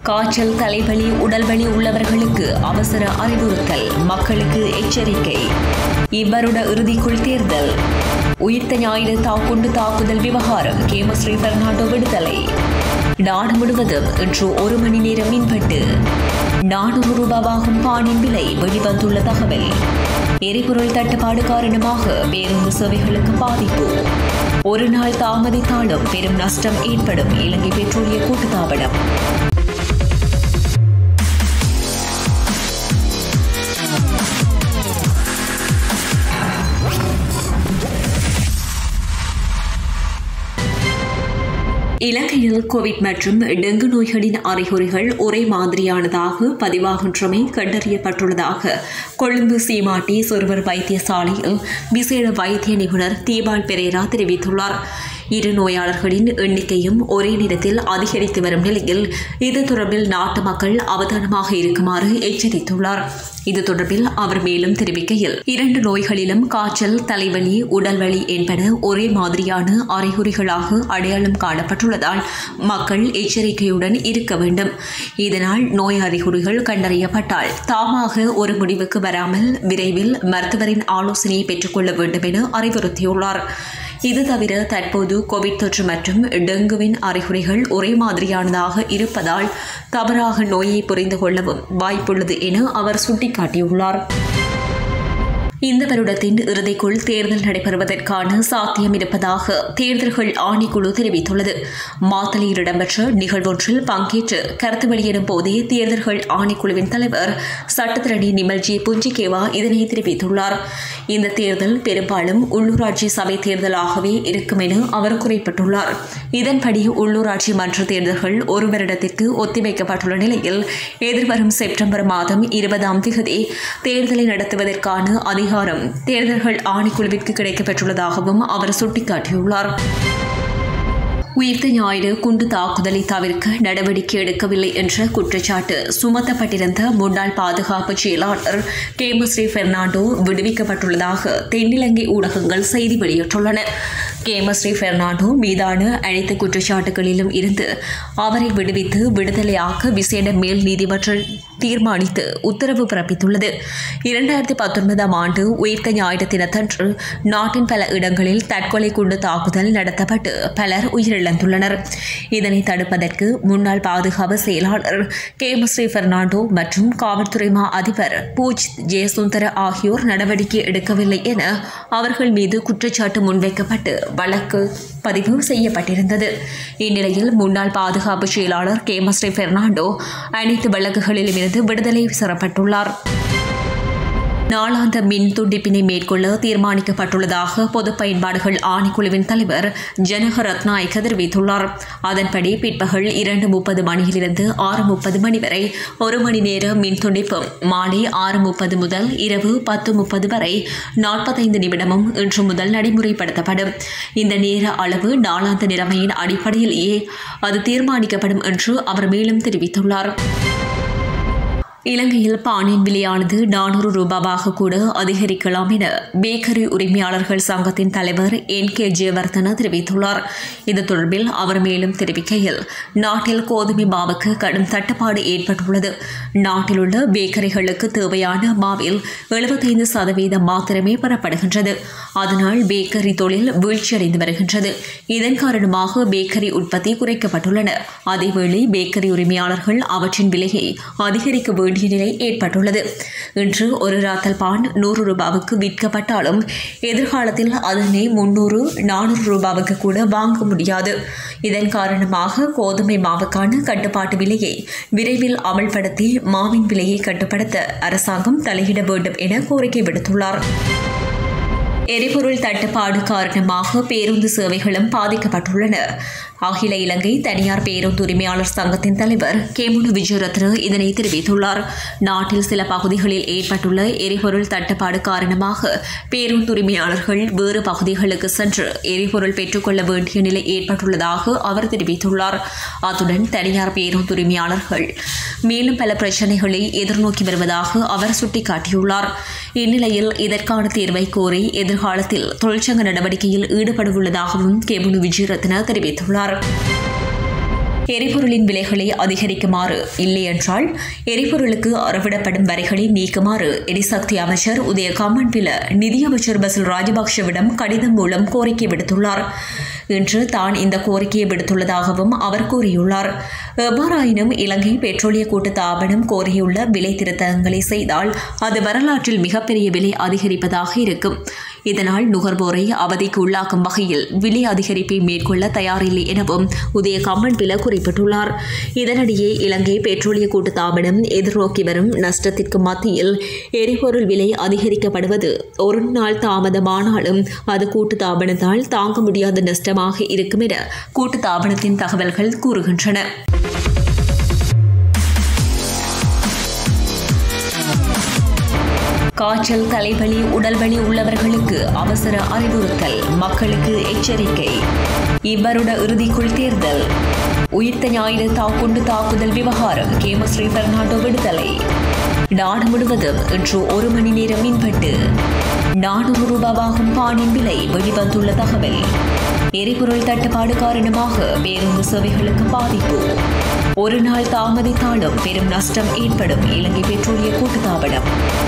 காய்ச்சல் தலைவலி உடல்வலி உள்ளவர்களுக்கு அவசர அறிவுறுத்தல் மக்களுக்கு எச்சரிக்கை இவ்வருட இறுதிக்குள் தேர்தல் உயிர்த்த ஞாயிறு தாக்குண்டு தாக்குதல் விவகாரம் கேமஸ்ரீ பெர்னாண்டோ விடுதலை நாடு முழுவதும் இன்று ஒரு மணி நேரம் மின்வெட்டு நானூறு ரூபாவாகும் பானின் விலை வெளிவந்துள்ள தகவல் எரிபொருள் தட்டுப்பாடு காரணமாக பேருந்து சேவைகளுக்கு பாதிப்பு ஒரு நாள் தாமதித்தாலும் பெரும் நஷ்டம் ஏற்படும் இலங்கை பெட்ரோலிய கூட்டுத்தாபனம் இலங்கையில் கோவிட் மற்றும் டெங்கு நோய்களின் அறிகுறிகள் ஒரே மாதிரியானதாக பதிவாகின்றமை கண்டறியப்பட்டுள்ளதாக கொழும்பு சீமாட்டி சிறுவர் வைத்தியசாலையில் விசேட வைத்திய நிபுணர் தீபால் பெரேரா தெரிவித்துள்ளார் இரு நோயாளர்களின் எண்ணிக்கையும் ஒரே நேரத்தில் அதிகரித்து வரும் நிலையில் இது தொடர்பில் நாட்டு மக்கள் அவதானமாக இருக்குமாறு எச்சரித்துள்ளார் இது தொடர்பில் அவர் மேலும் தெரிவிக்கையில் இரண்டு நோய்களிலும் காய்ச்சல் தலைவலி உடல்வலி என்பன ஒரே மாதிரியான அறிகுறிகளாக அடையாளம் காணப்பட்டுள்ளதால் மக்கள் எச்சரிக்கையுடன் இருக்க வேண்டும் இதனால் நோய் அறிகுறிகள் கண்டறியப்பட்டால் தாமாக ஒரு முடிவுக்கு வராமல் விரைவில் மருத்துவரின் ஆலோசனையை பெற்றுக்கொள்ள வேண்டும் என அறிவுறுத்தியுள்ளார் இது தவிர தற்போது கோவிட் தொற்று மற்றும் டெங்குவின் அறிகுறிகள் ஒரே மாதிரியானதாக இருப்பதால் தவறாக நோயை புரிந்து கொள்ளவும் வாய்ப்புள்ளது என அவர் சுட்டிக்காட்டியுள்ளார் இந்த வருடத்தின் இறுதிக்குள் தேர்தல் நடைபெறுவதற்கான சாத்தியம் இருப்பதாக தேர்தல்கள் ஆணைக்குழு தெரிவித்துள்ளது மாத்தளையில் இடம்பெற்ற நிகழ்வொன்றில் பங்கேற்று கருத்து வெளியிடும் போதே தேர்தல்கள் ஆணைக்குழுவின் தலைவர் சட்டத்திரணி நிமல்ஜி புஞ்சிகேவா இதனை தெரிவித்துள்ளார் இந்த தேர்தல் பெரும்பாலும் உள்ளூராட்சி சபை தேர்தலாகவே இருக்கும் என அவர் குறிப்பிட்டுள்ளார் இதன்படி உள்ளூராட்சி மன்ற தேர்தல்கள் ஒரு வருடத்திற்கு ஒத்திவைக்கப்பட்டுள்ள நிலையில் எதிர்வரும் செப்டம்பர் மாதம் இருபதாம் தேதி தேர்தலை நடத்துவதற்கான அதிகாரம் தேர்தல்கள் ஆணைக்குழுவிற்கு கிடைக்கப்பெற்றுள்ளதாகவும் அவர் சுட்டிக்காட்டியுள்ளார் உயிர்த்த ஞாயிறு குண்டு தாக்குதலை தவிர்க்க நடவடிக்கை எடுக்கவில்லை என்ற குற்றச்சாட்டு சுமத்தப்பட்டிருந்த முன்னாள் பாதுகாப்பு செயலாளர் கேமஸ்ரீ பெர்னாண்டோ விடுவிக்கப்பட்டுள்ளதாக தென்னிலங்கை ஊடகங்கள் செய்தி வெளியிட்டுள்ளன கேமஸ்ரீ பெர்னாண்டோ மீதான அனைத்து குற்றச்சாட்டுகளிலும் இருந்து அவரை விடுவித்து விடுதலையாக்க விசேட மேல் நீதிமன்றம் தீர்மானித்து உத்தரவு பிறப்பித்துள்ளது இரண்டாயிரத்தி பத்தொன்பதாம் ஆண்டு உயிர்த்த ஞாயிறு தினத்தன்று நாட்டின் பல இடங்களில் தற்கொலை குண்டு தாக்குதல் நடத்தப்பட்டு பலர் உயிரிழந்துள்ளனர் இதனை தடுப்பதற்கு முன்னாள் பாதுகாப்பு செயலாளர் கேமஸ்ரீ பெர்னாண்டோ மற்றும் காவல்துறை மா அதிபர் பூஜ் ஜெயசுந்தர ஆகியோர் நடவடிக்கை எடுக்கவில்லை என அவர்கள் மீது குற்றச்சாட்டு முன்வைக்கப்பட்டு வழக்கு பதிவு செய்யப்பட்டிருந்தது இந்நிலையில் முன்னாள் பாதுகாப்பு செயலாளர் கேமஸ்ரீ பெர்னாண்டோ அனைத்து வழக்குகளிலும் இருந்து விடுதலை பெறப்பட்டுள்ளார் நாளாந்த மின் துண்டிப்பினை மேற்கொள்ள தீர்மானிக்கப்பட்டுள்ளதாக பொது பயன்பாடுகள் ஆணைக்குழுவின் தலைவர் ஜனக ரத்நாயக்க தெரிவித்துள்ளார் அதன்படி பிற்பகல் இரண்டு முப்பது மணியிலிருந்து ஆறு முப்பது மணி வரை ஒரு மணி நேர மின் துண்டிப்பும் மாலை ஆறு முப்பது முதல் இரவு பத்து முப்பது வரை நாற்பத்தைந்து நிமிடமும் இன்று முதல் நடைமுறைப்படுத்தப்படும் இந்த நேர அளவு நாளாந்த நிலைமையின் அடிப்படையிலேயே அது தீர்மானிக்கப்படும் என்று அவர் மேலும் தெரிவித்துள்ளார் இலங்கையில் பானின் விலையானது நானூறு ரூபாவாக கூட அதிகரிக்கலாம் என பேக்கரி உரிமையாளர்கள் சங்கத்தின் தலைவர் என் கே ஜெயவர்தன தெரிவித்துள்ளார் இது தொடர்பில் அவர் மேலும் தெரிவிக்கையில் நாட்டில் கோதுமை மாவுக்கு கடும் தட்டுப்பாடு ஏற்பட்டுள்ளது நாட்டில் உள்ள பேக்கரிகளுக்கு தேவையான மாவில் எழுபத்தைந்து சதவீதம் மாத்திரமே பெறப்படுகின்றது அதனால் பேக்கரி தொழில் வீழ்ச்சியடைந்து வருகின்றது இதன் காரணமாக பேக்கரி உற்பத்தி குறைக்கப்பட்டுள்ளன அதேவேளை பேக்கரி உரிமையாளர்கள் அவற்றின் விலையை அதிகரிக்க வேண்டிய நிலை ஏற்பட்டுள்ளது இன்று ஒரு ராத்தல் பான் நூறு ரூபாவுக்கு விற்கப்பட்டாலும் எதிர்காலத்தில் அதனை முன்னூறு நானூறு ரூபாவுக்கு கூட வாங்க முடியாது இதன் காரணமாக கோதுமை மாவுக்கான கட்டுப்பாட்டு விலையை விரைவில் அமல்படுத்தி மாவின் விலையை கட்டுப்படுத்த அரசாங்கம் தலையிட வேண்டும் என கோரிக்கை விடுத்துள்ளார் எரிபொருள் தட்டுப்பாடு காரணமாக பேருந்து சேவைகளும் பாதிக்கப்பட்டுள்ளன அகில இலங்கை தனியார் பேருந்து உரிமையாளர் சங்கத்தின் தலைவர் கேமுனு விஜயரத்ன இதனை தெரிவித்துள்ளார் நாட்டில் சில பகுதிகளில் ஏற்பட்டுள்ள எரிபொருள் தட்டுப்பாடு காரணமாக பேருந்து உரிமையாளர்கள் வேறு பகுதிகளுக்கு சென்று எரிபொருள் பெற்றுக்கொள்ள வேண்டிய நிலை ஏற்பட்டுள்ளதாக அவர் தெரிவித்துள்ளார் அத்துடன் தனியார் பேருந்து உரிமையாளர்கள் மேலும் பல பிரச்சினைகளை எதிர்நோக்கி வருவதாக அவர் சுட்டிக்காட்டியுள்ளார் இந்நிலையில் இதற்கான தீர்வை கோரி எதிர்காலத்தில் தொழிற்சங்க நடவடிக்கையில் ஈடுபடவுள்ளதாகவும் கேமுனு விஜயரத்ன தெரிவித்துள்ளார் எரிபொருளின் விலைகளை அதிகரிக்குமாறு இல்லையென்றால் எரிபொருளுக்கு அறவிடப்படும் வரிகளை நீக்குமாறு எரிசக்தி அமைச்சர் உதய கம்மன்பில நிதியமைச்சர் பசில் ராஜபக்ஷவிடம் கடிதம் மூலம் கோரிக்கை விடுத்துள்ளார் இன்று தான் இந்த கோரிக்கையை விடுத்துள்ளதாகவும் அவர் கூறியுள்ளார் எவ்வாறாயினும் இலங்கை பெட்ரோலிய கூட்டுத்தாபனம் கோரியுள்ள விலை திருத்தங்களை செய்தால் அது வரலாற்றில் மிகப்பெரிய விலை அதிகரிப்பதாக இருக்கும் இதனால் நுகர்வோரை அவதிக்கு உள்ளாக்கும் வகையில் விலை அதிகரிப்பை மேற்கொள்ள தயாரில்லை எனவும் உதய கம்மன்பில குறிப்பிட்டுள்ளார் இதனிடையே இலங்கை பெட்ரோலிய கூட்டுத்தாபனம் எதிர்நோக்கி வரும் நஷ்டத்திற்கு மத்தியில் எரிபொருள் விலை அதிகரிக்கப்படுவது ஒரு நாள் தாமதமானாலும் அது கூட்டுத்தாபனத்தால் தாங்க முடியாத நஷ்டமாக இருக்கும் என கூட்டுத்தாபனத்தின் தகவல்கள் கூறுகின்றன காய்ச்சல் தலைவலி உடல்வலி உள்ளவர்களுக்கு அவசர அறிவுறுத்தல் மக்களுக்கு எச்சரிக்கை இவ்வருட இறுதிக்குள் தேர்தல் உயிர்த்த ஞாயிறு தாக்குண்டு தாக்குதல் விவகாரம் கேமஸ்ரீ பெர்னாண்டோ விடுதலை நாடு முழுவதும் இன்று ஒரு மணி நேரம் மின்வெட்டு நானூறு ரூபாவாகும் பானின் விலை வெளிவந்துள்ள தகவல் எரிபொருள் தட்டுப்பாடு காரணமாக பேருந்து சேவைகளுக்கு பாதிப்பு ஒரு நாள் தாமதித்தாலும் பெரும் நஷ்டம் ஏற்படும் இலங்கை பெட்ரோலிய கூட்டுத்தாபனம்